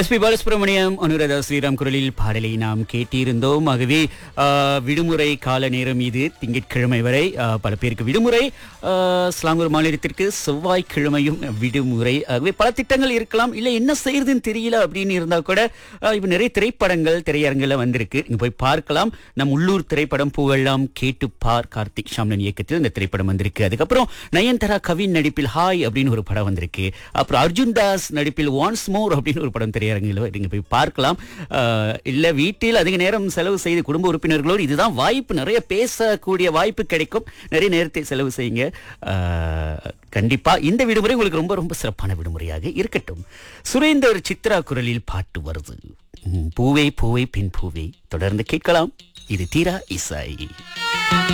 SP Balasubramaniam Anuradha Sriram குரலில் பாடலை நாம் கேட்டிருந்தோம் ஆகவே ஆ, விடுமுறை கால நேரம் இது திங்கட்கிழமை வரை ஆ, பல பேருக்கு விடுமுறை ஆ, ஸ்லாங்கூர் மாநிலத்திற்கு செவ்வாய்க்கிழமையும் விடுமுறை ஆகவே பல திட்டங்கள் இருக்கலாம் இல்லை என்ன செய்யறதுன்னு தெரியல அப்படின்னு இருந்தா கூட ஆ, இப்ப நிறைய திரைப்படங்கள் திரையரங்குல வந்திருக்கு நீங்க போய் பார்க்கலாம் நம் உள்ளூர் திரைப்படம் புகழலாம் கேட்டு பார் கார்த்திக் ஷாம்லன் இயக்கத்தில் இந்த திரைப்படம் வந்திருக்கு அதுக்கப்புறம் நயன்தாரா கவின் நடிப்பில் ஹாய் அப்படின்னு ஒரு படம் வந்திருக்கு அப்புறம் அர்ஜுன் தாஸ் நடிப்பில் ஒன்ஸ் மோர் அப்படின்னு ஒரு படம் திரையரங்கில் நீங்க போய் பார்க்கலாம் ஆஹ் இல்ல வீட்டில் அதிக நேரம் செலவு செய்து குடும்ப உறுப்பினர்களோடு இதுதான் வாய்ப்பு நிறைய பேசக்கூடிய வாய்ப்பு கிடைக்கும் நிறைய நேரத்தை செலவு செய்யுங்க ஆஹ் கண்டிப்பா இந்த விடுமுறை உங்களுக்கு ரொம்ப ரொம்ப சிறப்பான விடுமுறையாக இருக்கட்டும் சுரேந்தர் சித்ரா குரலில் பாட்டு வருது ம், பூவே பூவே பின் பூவே தொடர்ந்து கேட்கலாம் இது தீரா இசை